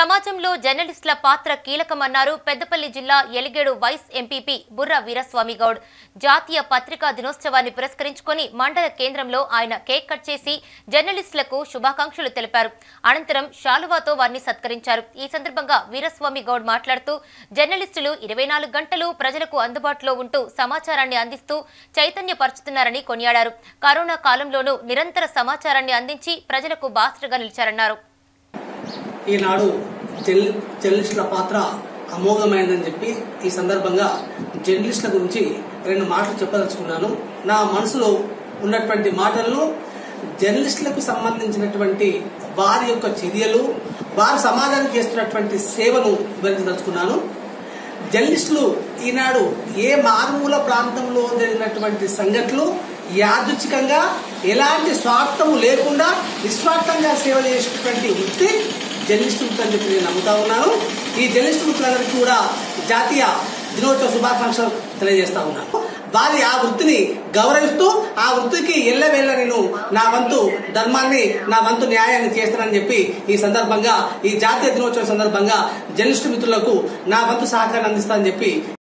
సమాజంలో జర్నలిస్టుల పాత్ర కీలకమన్నారు పెద్దపల్లి జిల్లా ఎలిగేడు వైస్ ఎంపీపీ బుర్ర వీరస్వామి గౌడ్ జాతీయ పత్రికా దినోత్సవాన్ని పురస్కరించుకొని మండల కేంద్రంలో ఆయన కేక్ కట్ చేసి జర్నలిస్టులకు శుభాకాంక్షలు తెలిపారు అనంతరం శాలువాతో వారిని సత్కరించారు ఈ సందర్భంగా వీరస్వామి గౌడ్ మాట్లాడుతూ జర్నలిస్టులు ఇరవై నాలుగు గంటలు ప్రజలకు అందుబాటులో ఉంటూ సమాచారాన్ని అందిస్తూ చైతన్యపరుచుతున్నారని కొనియాడారు కరోనా కాలంలోనూ నిరంతర సమాచారాన్ని అందించి ప్రజలకు బాసటగా నిలిచారన్నారు ఈనాడు జర్న జర్నలిస్టుల పాత్ర అమోఘమైనదని చెప్పి ఈ సందర్భంగా జర్నలిస్టుల గురించి రెండు మాటలు చెప్పదలుచుకున్నాను నా మనసులో ఉన్నటువంటి మాటలను జర్నలిస్టులకు సంబంధించినటువంటి వారి యొక్క చర్యలు వారు సమాజానికి చేస్తున్నటువంటి సేవను వివరించదలుచుకున్నాను జర్నలిస్టులు ఈనాడు ఏ మారుమూల ప్రాంతంలో జరిగినటువంటి సంఘటనలు యాదృచ్ఛికంగా ఎలాంటి స్వార్థము లేకుండా నిస్వార్థంగా సేవ చేసేటువంటి వృత్తి జర్నలిస్ట్ వృత్తి అని చెప్పి నేను నమ్ముతా ఉన్నాను ఈ జర్నలిస్ట్ వృత్తులందరికీ కూడా జాతీయ దినోత్సవ శుభాకాంక్షలు తెలియజేస్తా ఉన్నాను వారి ఆ వృత్తిని గౌరవిస్తూ ఆ వృత్తికి ఎల్లవేళ నేను నా వంతు ధర్మాన్ని నా వంతు న్యాయాన్ని చేస్తానని చెప్పి ఈ సందర్భంగా ఈ జాతీయ దినోత్సవం సందర్భంగా జర్నలిస్టు మిత్రులకు నా వంతు సహకారాన్ని అందిస్తానని చెప్పి